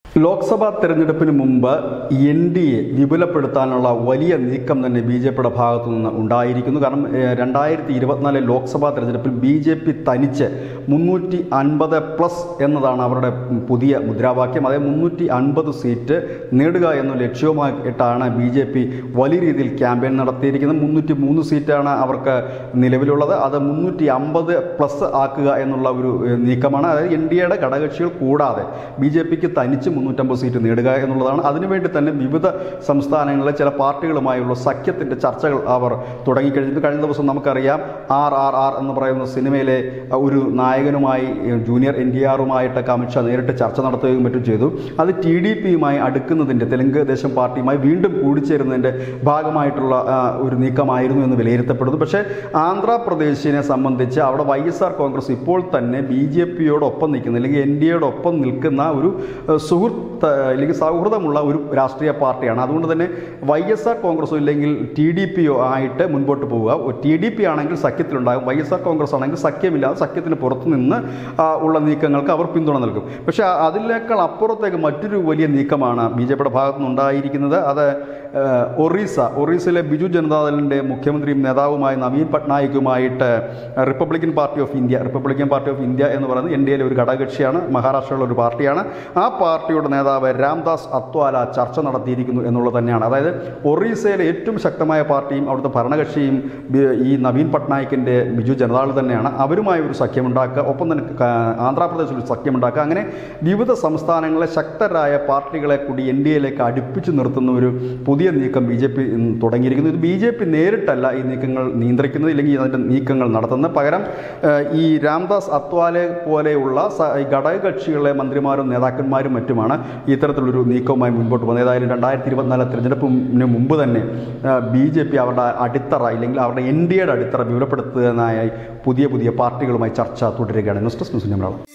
ലോക്സഭാ തെരഞ്ഞെടുപ്പിന് മുമ്പ് N D A വിപുലപ്പെടുത്താനുള്ള വലിയ നീക്കം തന്നെ ബി ജെ പിയുടെ ഭാഗത്തു നിന്ന് ഉണ്ടായിരിക്കുന്നു കാരണം ഏഹ്, രണ്ടായിരത്തി ഇരുപത്തിനാല് ലോക്സഭാ തെരഞ്ഞെടുപ്പിൽ ബി ജെ പി തനിച്ച് മുന്നൂറ്റി അൻപത് പ്ലസ് എന്നതാണ് അവരുടെ പുതിയ മുദ്രാവാക്യം അതായത് മുന്നൂറ്റി അൻപത് സീറ്റ് നേടുക എന്ന ലക്ഷ്യവുമായിട്ടാണ് ബി ജെ പി വലിയ രീതിയിൽ ക്യാമ്പയിൻ നടത്തിയിരിക്കുന്നത് മുന്നൂറ്റി മൂന്ന് സീറ്റാണ് അവർക്ക് നിലവിലുള്ളത് അത് മുന്നൂറ്റി അമ്പത് പ്ലസ് ആക്കുക എന്നുള്ള ഒരു ഏഹ്, നീക്കമാണ് അതായത് എൻ ഡി എയുടെ ഘടകകക്ഷികൾ കൂടാതെ ബി ജെ പിക്ക് തനിച്ച് മുന്നൂറ്റമ്പത് സീറ്റ് നേടുക എന്നുള്ളതാണ് അതിനുവേണ്ടി തന്നെ വിവിധ സംസ്ഥാനങ്ങളിലെ ചില പാർട്ടികളുമായുള്ള സഖ്യത്തിൻ്റെ ചർച്ചകൾ അവർ തുടങ്ങിക്കഴിഞ്ഞിട്ട് കഴിഞ്ഞ ദിവസം നമുക്കറിയാം ആർ ആർ ആർ എന്ന് പറയുന്ന സിനിമയിലെ അഹ്, ഒരു നായകനുമായി ഏഹ്, ജൂനിയർ എൻ ഡി ആറുമായിട്ടൊക്കെ അമിത്ഷാ നേരിട്ട് ചർച്ച നടത്തുകയും മറ്റും ചെയ്തു അത് ടി ഡി പിയുമായി അടുക്കുന്നതിൻ്റെ തെലുങ്ക് ദേശം പാർട്ടിയുമായി വീണ്ടും കൂടിച്ചേരുന്നതിൻ്റെ ഭാഗമായിട്ടുള്ള ആ, ഒരു നീക്കമായിരുന്നു എന്ന് വിലയിരുത്തപ്പെടുന്നു പക്ഷേ ആന്ധ്രാപ്രദേശിനെ സംബന്ധിച്ച് അവിടെ വൈ എസ് ആർ കോൺഗ്രസ് ഇപ്പോൾ തന്നെ ബി ജെ പിയോടൊപ്പം നിൽക്കുന്ന അല്ലെങ്കിൽ എൻ ഡി എയോടൊപ്പം നിൽക്കുന്ന ഒരു ഏഹ്, സുഹൃത്ത് അല്ലെങ്കിൽ സൗഹൃദമുള്ള ഒരു രാഷ്ട്രീയ പാർട്ടിയാണ് അതുകൊണ്ട് തന്നെ വൈ എസ് ആർ കോൺഗ്രസോ ഇല്ലെങ്കിൽ ടി ഡി പിയോ ആയിട്ട് മുൻപോട്ട് പോവുക ടി ഡി പി ആണെങ്കിൽ സഖ്യത്തിലുണ്ടാകും വൈ എസ് ആർ കോൺഗ്രസ് ആണെങ്കിൽ സഖ്യമില്ലാതെ സഖ്യത്തിന് പുറത്ത് നിന്ന് ആ, ഉള്ള നീക്കങ്ങൾക്ക് അവർ പിന്തുണ നൽകും പക്ഷേ ആ- അതിനേക്കാൾ അപ്പുറത്തേക്ക് മറ്റൊരു വലിയ നീക്കമാണ് ബി ജെ പിയുടെ ഭാഗത്തു നിന്നുണ്ടായിരിക്കുന്നത് അത് ഏഹ്, ഒറീസ ഒറീസയിലെ ബിജു ജനതാദളിൻ്റെ മുഖ്യമന്ത്രിയും നേതാവുമായ നവീൻ പട്നായിക്കുമായിട്ട് Republican party of India Republican party of India എന്ന് പറയുന്നത് എൻ ഡി എയിലെ ഒരു ഘടകകക്ഷിയാണ് മഹാരാഷ്ട്രയിലെ ഒരു പാർട്ടിയാണ് ആ പാർട്ടിയുടെ നേതാവ് രാംദാസ് അത്വാല ചർച്ച നടത്തിയിരിക്കുന്നു എന്നുള്ളത് തന്നെയാണ് അതായത് ഒറീസയിലെ ഏറ്റവും ശക്തമായ പാർട്ടിയും അവിടുത്തെ ഭരണകക്ഷിയും ബി- ഈ നവീൻ പട്നായിക്കിൻ്റെ ബിജു ജനതാദൾ തന്നെയാണ് അവരുമായി ഒരു സഖ്യമുണ്ടാക്കുക ഒപ്പം തന്നെ ക- ആന്ധ്രാപ്രദേശിൽ ഒരു സഖ്യമുണ്ടാക്കുക അങ്ങനെ വിവിധ സംസ്ഥാനങ്ങളിലെ ശക്തരായ പാർട്ടികളെ കൂടി എൻ ഡി എയിലേക്ക് അടുപ്പിച്ചു നിർത്തുന്ന ഒരു പുതിയ നീക്കം ബി ജെ പി തുടങ്ങിയിരിക്കുന്നു ഇത് ബി ജെ പി നേരിട്ടല്ല ഈ നീക്കങ്ങൾ നിയന്ത്രിക്കുന്നത് ഇല്ലെങ്കിൽ അതിൻ്റെ നീക്കങ്ങൾ നടത്തുന്നത് പകരം ഏഹ്, ഈ രാംദാസ് അത്വാലെ പോലെയുള്ള സ- ഈ ഘടകകക്ഷികളെ മന്ത്രിമാരും നേതാക്കന്മാരും മറ്റുമാണ് ഇത്തരത്തിലൊരു നീക്കവുമായി മുൻപോട്ട് പോകുന്നത് ഏതായാലും രണ്ടായിരത്തി ഇരുപത്തിനാല് തിരഞ്ഞെടുപ്പിന് മുമ്പ് തന്നെ ബി ജെ പി അവരുടെ അടിത്തറ ഇല്ലെങ്കിൽ അവരുടെ എൻ ഡി എയുടെ അടിത്തറ വിപുലപ്പെടുത്തുന്നതിനായി പുതിയ പുതിയ പാർട്ടികളുമായി ചർച്ച തുടരുകയാണ് ന്യൂസ് ഡെസ്ക് ന്യൂസ് മലയാളം